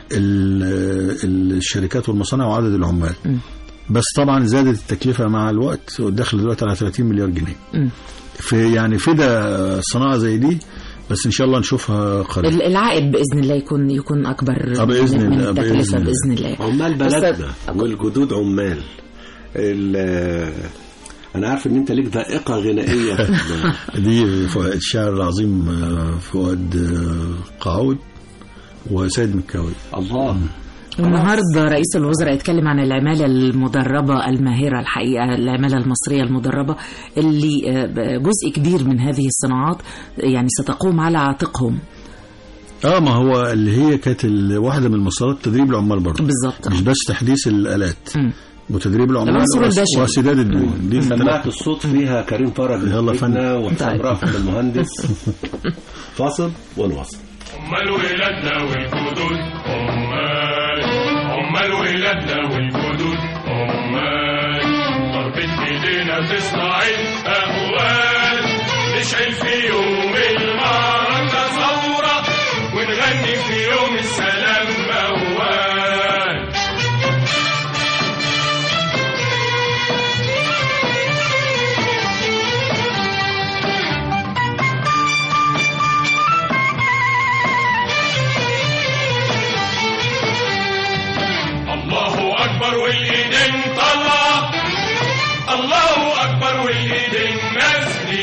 ال- الشركات والمصانع وعدد العمال مم. بس طبعا زادت التكلفه مع الوقت والدخل دلوقتي على 30 مليار جنيه مم. في يعني فدا صناعه زي دي بس ان شاء الله نشوفها قريب ال- العائد باذن الله يكون يكون اكبر آه، بإذن من الله، التكلفه بإذن الله. باذن الله عمال بس- بلدنا والجدود عمال ال- انا عارف ان انت ليك ذائقه غنائيه في ال- دي فؤاد الشاعر العظيم آه، فؤاد آه، قعود وسيد مكاوي الله النهارده رئيس الوزراء اتكلم عن العماله المدربه الماهره الحقيقه العماله المصريه المدربه اللي آه، جزء كبير من هذه الصناعات يعني ستقوم على عاتقهم اه ما هو اللي هي كانت ال- واحده من مسارات تدريب العمال برضه بالظبط مش بس تحديث الالات مم. وتدريب العمال العنصر وأس- البشري. وسداد الديون دي سمعت الصوت فيها كريم فرج يلا صاحبنا فندم. وحسام طيب. رافض المهندس فاصل ونواصل عمال ولادنا والجدود عمال عمال ولادنا والجدود عمال ضربة ايدينا تصنع الاهوال نشعل في يوم المعركة ثورة ونغني في يوم السلام موال الله اكبر والايدين طلع الله اكبر والايدين نازلين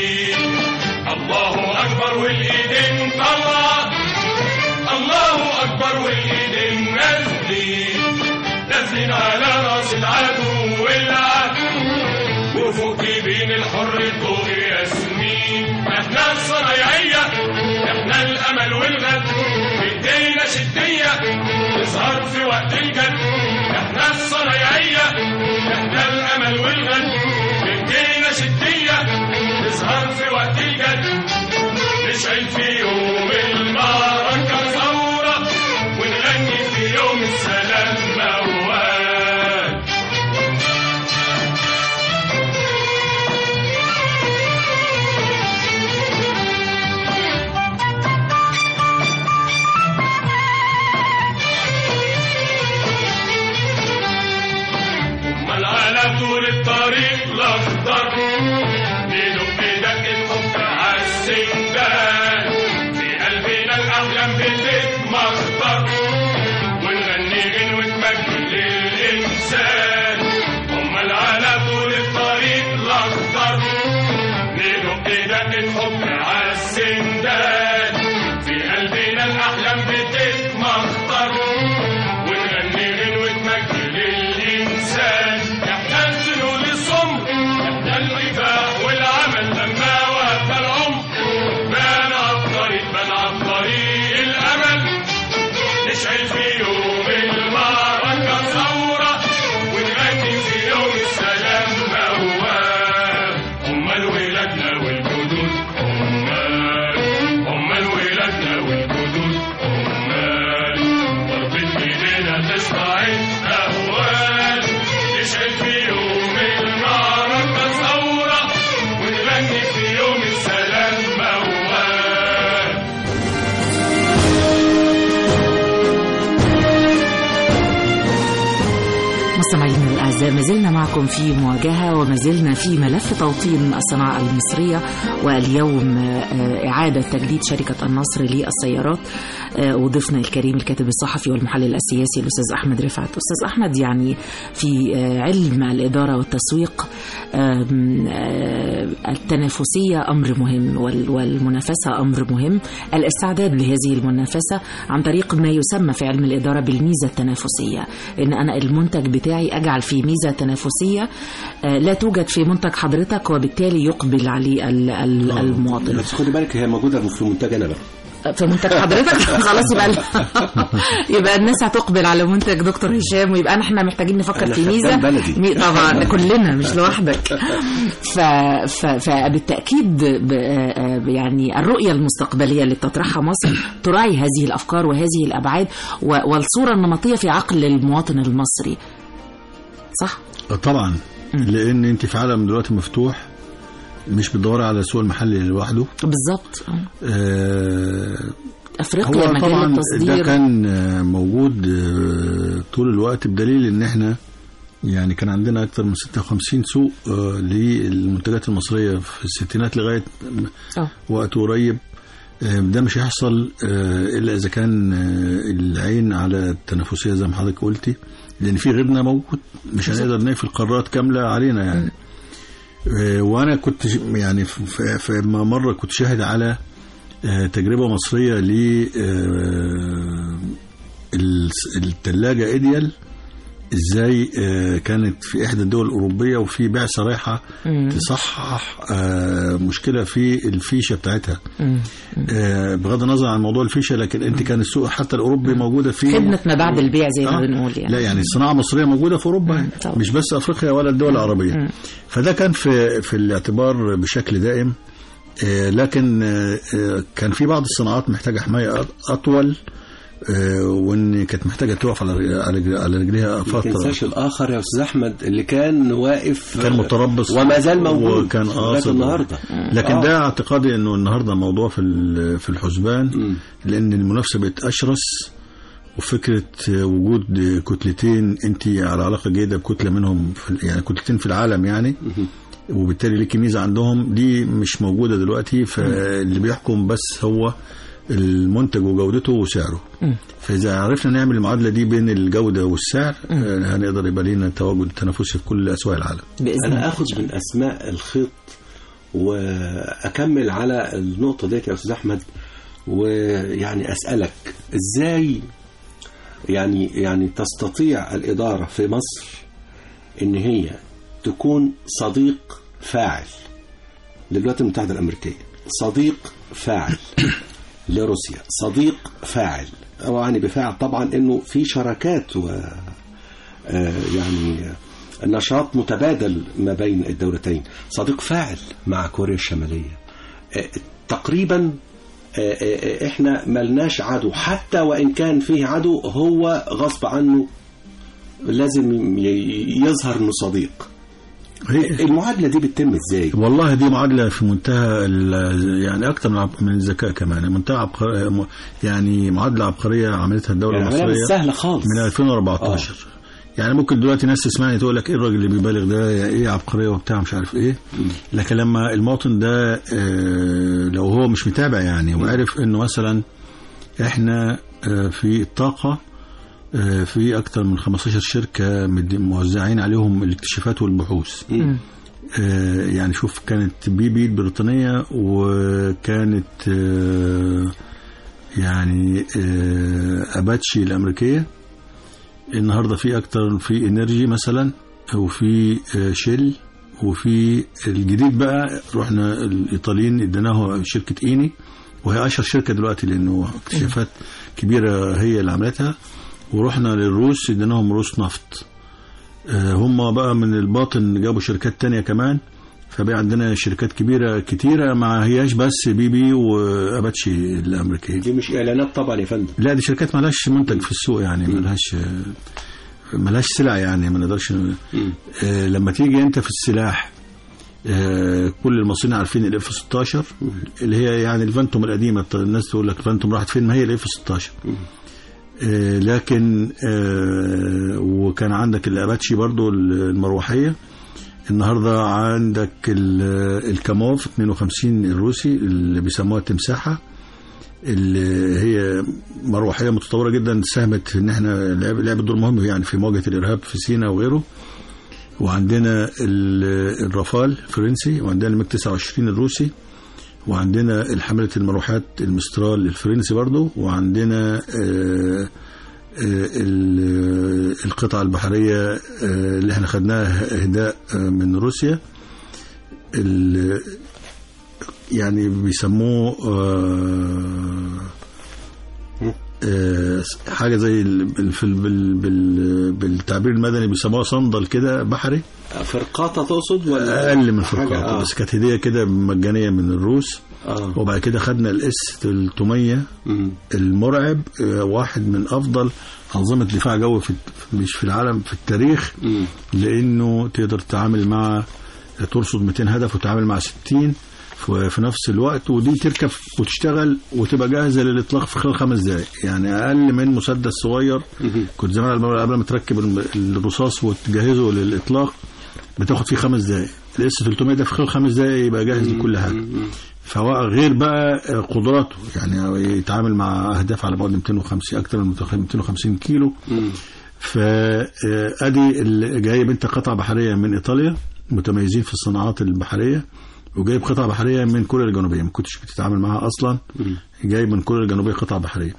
الله أكبر والإيدين طلع الله أكبر والإيدين نازلين نازلين على راس العدو والعدو وفوق جبين الحر الضوء ياسمين احنا الصنايعية احنا الأمل والغد بايدينا شدية نظهر في وقت الجد احنا الصنايعية احنا الأمل والغد بايدينا شدية نظهر في وقت الجد نشعل في يوم المعركة ثورة ونغني في يوم السلام موال امال على طول الطريق الاخضر ندق دقة حب عالسندان في قلبنا الاحلام بتتمخضر ونغني غنوة مجد للانسان امال على طول الطريق الاخضر ندق دقة حب عالسندان في قلبنا الاحلام بتتمخضر ونغني غنوة مجد للإنسان احنا الجنود الصمت احنا الكفاح والعمل لما وهبنا العمر بان عالطريق بان عالطريق الأمل نشعل في يوم المعركة ثورة ونغني في يوم السلام موال أمال ولادنا والجدود أمال أمال ولادنا والجدود أمال ضربة إيدينا تشرع الأهوال نشعل في يوم المعركة ثورة ونغني في يوم السلام موال مستمعينا الأعزاء ما زلنا معكم في مواجهة وما زلنا في ملف توطين الصناعة المصرية واليوم آه، إعادة تجديد شركة النصر للسيارات آه، وضيفنا الكريم الكاتب الصحفي والمحلل السياسي الأستاذ أحمد رفعت أستاذ أحمد يعني في آه، علم الإدارة والتسويق آم، آه، التنافسية أمر مهم وال- والمنافسة أمر مهم الاستعداد لهذه المنافسة عن طريق ما يسمى في علم الإدارة بالميزة التنافسية إن أنا المنتج بتاعي أجعل فيه ميزة تنافسية آه، لا توجد في منتج حضرتك وبالتالي يقبل عليه ال- ال- المواطن بس خدي بالك هي موجوده في منتج انا بقى في منتج حضرتك خلاص يبقى يبقى الناس هتقبل على منتج دكتور هشام ويبقى احنا محتاجين نفكر أنا في ميزه خدام بلدي. مي- طبعا كلنا مش لوحدك ف... ف... فبالتاكيد ب... آه، يعني الرؤيه المستقبليه اللي بتطرحها مصر تراعي هذه الافكار وهذه الابعاد و... والصوره النمطيه في عقل المواطن المصري صح طبعا لان انت في عالم دلوقتي مفتوح مش بتدوري على السوق المحلي لوحده بالظبط آه. آه، افريقيا هو مجال طبعا ده التصدير كان آه، موجود آه، طول الوقت بدليل ان احنا يعني كان عندنا اكثر من 56 سوق آه، للمنتجات المصريه في الستينات لغايه آه. وقت قريب آه، ده مش هيحصل آه، الا اذا كان آه، العين على التنافسيه زي ما حضرتك قلتي لان في غيرنا موجود مش هنقدر نقفل قارات كامله علينا يعني آه، وانا كنت ش- يعني في- في في مره كنت شاهد على آه، تجربه مصريه ل آه، الس- الثلاجه ايديال ازاي آه، كانت في احدى الدول الاوروبيه وفي بعثه رايحه تصحح آه، مشكله في الفيشه بتاعتها آه، بغض النظر عن موضوع الفيشه لكن انت كان السوق حتى الاوروبي موجوده فيه خدمه ما بعد البيع زي ما آه. بنقول يعني لا يعني الصناعه المصريه موجوده في اوروبا يعني. طبعا. مش بس افريقيا ولا الدول العربيه فده كان في في الاعتبار بشكل دائم آه، لكن آه، آه، كان في بعض الصناعات محتاجه حمايه أط- اطول آه، وان كانت محتاجه تقف على رج- على رج- على رجليها ما فتره تنساش الاخر يا استاذ احمد اللي كان واقف كان متربص وما زال موجود وكان لغايه قاصد النهارده لكن آه. ده اعتقادي انه النهارده موضوع في ال- في الحسبان لان المنافسه بقت اشرس وفكره وجود كتلتين انت على علاقه جيده بكتله منهم في يعني كتلتين في العالم يعني وبالتالي ليكي ميزه عندهم دي مش موجوده دلوقتي فاللي بيحكم بس هو المنتج وجودته وسعره فاذا عرفنا نعمل المعادله دي بين الجوده والسعر آه، هنقدر يبقى لينا تواجد تنافسي في كل اسواق العالم باذن انا الله اخذ من اسماء الخيط واكمل على النقطه ديت يا استاذ احمد ويعني اسالك ازاي يعني يعني تستطيع الاداره في مصر ان هي تكون صديق فاعل للولايات المتحده الامريكيه صديق فاعل لروسيا صديق فاعل يعني بفاعل طبعا انه في شراكات و آه، يعني آه، نشاط متبادل ما بين الدولتين صديق فاعل مع كوريا الشمالية آه، تقريبا آه، آه، احنا ملناش عدو حتى وان كان فيه عدو هو غصب عنه لازم ي- يظهر انه صديق هي المعادلة دي بتتم ازاي والله دي معادلة في منتهى ال- يعني أكتر من عب- من الذكاء كمان منتهى عبقر... م- يعني معادلة عبقرية عملتها الدولة يعني عملية مش المصرية سهلة خالص من 2014 يعني ممكن دلوقتي ناس تسمعني تقول لك ايه الراجل اللي بيبالغ ده ايه عبقريه وبتاع مش عارف ايه لكن لما المواطن ده آه، لو هو مش متابع يعني وعرف انه مثلا احنا آه، في الطاقه آه، في اكتر من 15 شركه مد- موزعين عليهم الاكتشافات والبحوث مم. آه، يعني شوف كانت بي بي البريطانية وكانت آه، يعني آه، أباتشي الأمريكية النهاردة في أكتر في إنرجي مثلا وفي آه، شيل وفي الجديد بقى رحنا الإيطاليين اديناه شركة إيني وهي أشهر شركة دلوقتي لأنه اكتشافات كبيرة هي اللي عملتها ورحنا للروس اديناهم روس نفط آه، هم بقى من الباطن جابوا شركات تانية كمان فبقى عندنا شركات كبيرة كتيرة ما هياش بس بي بي وأباتشي الأمريكية دي مش اعلانات طبعا يا فندم لا دي شركات مالهاش منتج في السوق يعني مالهاش مالهاش سلع يعني ما نقدرش آه، لما تيجي انت في السلاح آه، كل المصريين عارفين الاف 16 اللي هي يعني الفانتوم القديمه الناس تقول لك الفانتوم راحت فين ما هي الاف 16 آه، لكن آه، وكان عندك الاباتشي برضو المروحيه النهارده عندك ال- الكاموف 52 الروسي اللي بيسموها التمساحه اللي هي مروحيه متطوره جدا ساهمت في ان احنا لعب لعبت دور مهم يعني في مواجهه الارهاب في سيناء وغيره وعندنا ال- الرافال الفرنسي وعندنا الميج 29 الروسي وعندنا الحملة المروحات المسترال الفرنسي برضو وعندنا آه، آه، ال- القطعة البحرية آه، اللي احنا خدناها اهداء آه، من روسيا ال- يعني بيسموه آه، آه، حاجة زي ال- في ال- بال- بال- بالتعبير المدني بيسموها صندل كده بحري فرقاطة تقصد ولا اقل من حاجة؟ فرقاطه آه. بس كانت هديه كده مجانيه من الروس اه وبعد كده خدنا الاس 300 مم. المرعب آه، واحد من افضل انظمه دفاع جوي في مش في العالم في التاريخ مم. لانه تقدر تتعامل مع ترصد 200 هدف وتتعامل مع 60 في في نفس الوقت ودي تركب وتشتغل وتبقى جاهزه للاطلاق في خلال خمس دقائق يعني اقل من مسدس صغير مم. كنت زمان قبل قبل ما تركب الم- الرصاص وتجهزه للاطلاق بتاخد فيه خمس دقائق الاس 300 ده في خلال خمس دقائق يبقى جاهز لكل حاجه فهو غير بقى قدراته يعني يتعامل مع اهداف على بعد 250 اكثر من 250 كيلو مم. فادي اللي جايب انت قطعه بحريه من ايطاليا متميزين في الصناعات البحريه وجايب قطعه بحريه من كوريا الجنوبيه ما كنتش بتتعامل معاها اصلا جايب من كوريا الجنوبيه قطعه بحريه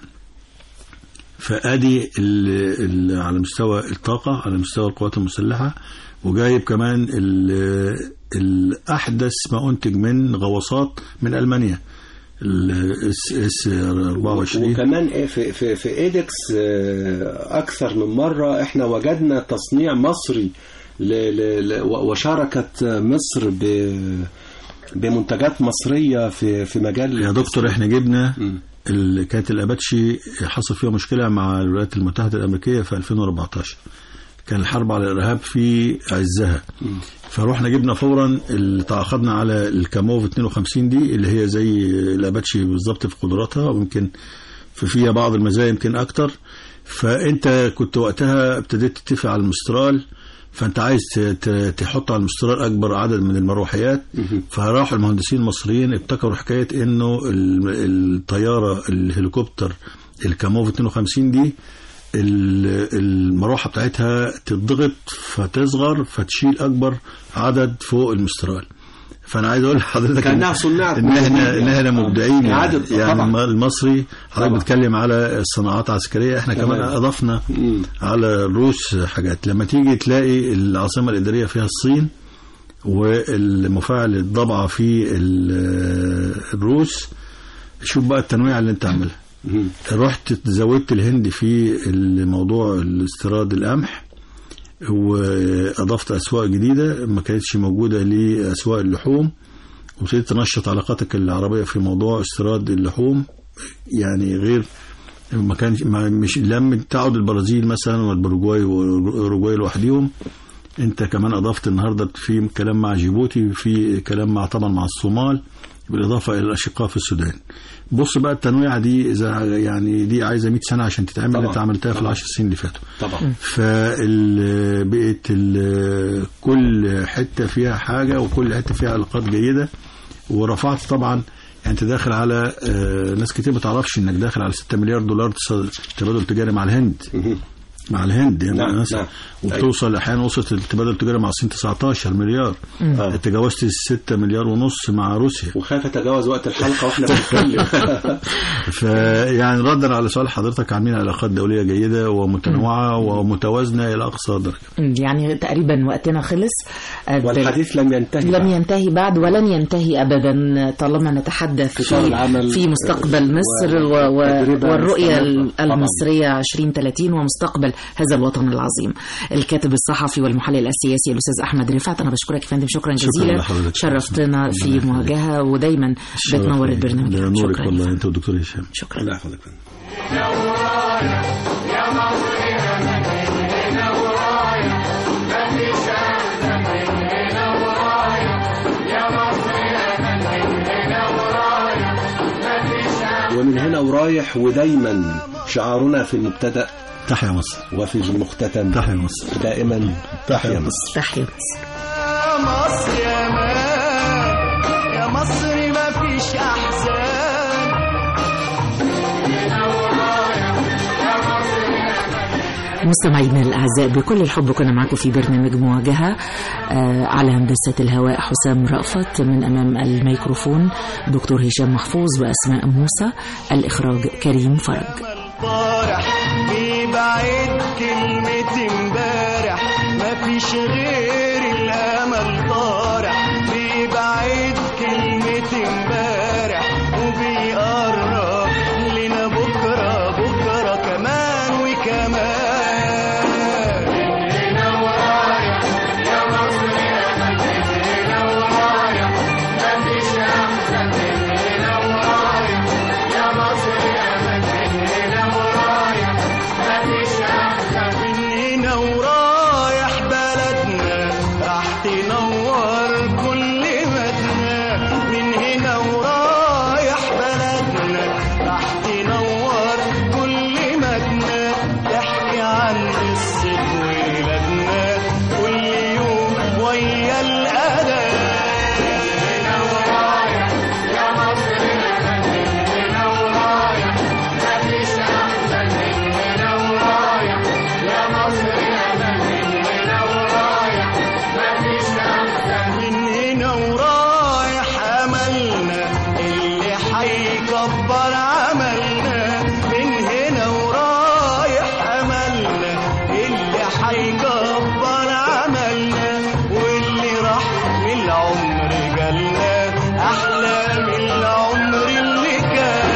فادي ال- ال- على مستوى الطاقه على مستوى القوات المسلحه وجايب كمان ال- الاحدث ما انتج من غواصات من المانيا الاس اس 24 وكمان إيه في في في ايدكس آه، اكثر من مره احنا وجدنا تصنيع مصري ل ل ل و- وشاركت مصر ب بمنتجات مصريه في في مجال يا دكتور احنا جبنا مم. اللي كانت الاباتشي حصل فيها مشكله مع الولايات المتحده الامريكيه في 2014 كان الحرب على الارهاب في عزها فروحنا جبنا فورا اللي تعاقدنا على الكاموف 52 دي اللي هي زي الاباتشي بالظبط في قدراتها ويمكن في فيها بعض المزايا يمكن اكتر فانت كنت وقتها ابتديت تتفق على المسترال فانت عايز ت- ت- تحط على المسترال اكبر عدد من المروحيات فراحوا المهندسين المصريين ابتكروا حكايه انه ال- الطياره الهليكوبتر الكاموف 52 دي ال- المروحه بتاعتها تضغط فتصغر فتشيل اكبر عدد فوق المسترال فانا عايز اقول لحضرتك كأنها صناعة ان احنا مصرية. ان احنا مبدعين يعني, إعادة- يعني طبعاً. المصري حضرتك طبعاً. بتتكلم على الصناعات العسكريه احنا كمان تمام. اضفنا مم. على الروس حاجات لما تيجي تلاقي العاصمه الاداريه فيها الصين والمفاعل الضبعه في ال- الروس شوف بقى التنويع اللي انت عاملها مم. رحت زودت الهند في الموضوع الاستيراد القمح واضفت اسواق جديده ما كانتش موجوده لاسواق اللحوم وابتديت تنشط علاقاتك العربيه في موضوع استيراد اللحوم يعني غير ما كانش ما مش لم تعد البرازيل مثلا والبرجواي واوروجواي لوحديهم انت كمان اضفت النهارده في كلام مع جيبوتي في كلام مع طبعا مع الصومال بالاضافه الى الاشقاء في السودان بص بقى التنويعه دي اذا يعني دي عايزه 100 سنه عشان تتعمل طبعاً. انت عملتها في طبعاً. العشر سنين اللي فاتوا طبعا فال بقت ال- كل حته فيها حاجه وكل حته فيها علاقات جيده ورفعت طبعا يعني انت داخل على آه، ناس كتير ما تعرفش انك داخل على 6 مليار دولار تص- تبادل تجاري مع الهند مهم. مع الهند يعني نعم، مثلا نعم. وبتوصل احيانا وصلت التبادل التجاري مع الصين 19 مليار آه. تجاوزت 6 مليار ونص مع روسيا وخاف اتجاوز وقت الحلقه واحنا بنتكلم فيعني ردا على سؤال حضرتك عاملين علاقات دوليه جيده ومتنوعه ومتوازنه الى اقصى درجه يعني تقريبا وقتنا خلص آه، والحديث لم ينتهي لم ينتهي بعد ولن ينتهي ابدا طالما نتحدث شهر في العمل في مستقبل مصر و و والتجربة والرؤيه المستمرة. طبعاً. المصريه 2030 ومستقبل هذا الوطن العظيم. الكاتب الصحفي والمحلل السياسي الاستاذ احمد رفعت انا بشكرك يا فندم شكرا شكراً جزيلا لحضرتك. شرفتنا في ربنا يخليك. مواجهه ودايما بتنور البرنامج ده نورك شكرا والله انت والدكتور هشام شكرا الله يحفظك ومن هنا ورايح ودايما شعارنا في المبتدأ تحيا مصر وفي المختتم تحيا مصر دائما تحيا مصر تحية مصر يا مصر يا مان يا مصر ما فيش احزان مستمعينا الاعزاء بكل الحب كنا معكم في برنامج مواجهه آه على هندسه الهواء حسام رأفت من امام الميكروفون دكتور هشام محفوظ واسماء موسى الاخراج كريم فرج البارح بيبعد كلمة امبارح مفيش غير الامل طارح بيبعد كلمة امبارح وبيقرب لنا بكرة بكرة كمان وكمان من هنا ورايح بلدنا راح تنور كل مدنا من هنا ورايح بلدنا راح تنور كل مدنا تحكي عن قصة ولادنا كل يوم ويا الأذان من هنا ورايح املنا اللي حيكبر عملنا من هنا ورايح املنا اللي حيكبر عملنا واللي راح من العمر جالنا احلى من العمر اللي كان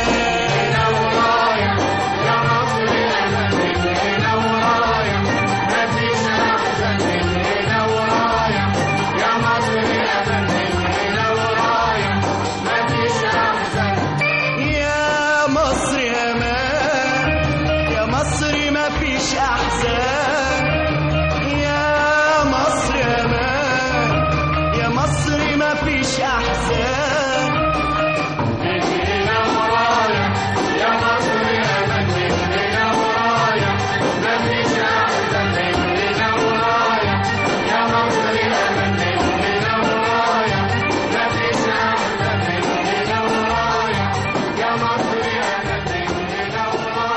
يا مصر يا مان يا مصر ما فيش احزان يا مصر يا مان يا مصر ما فيش احزان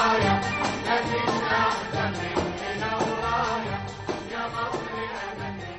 يا مصر يا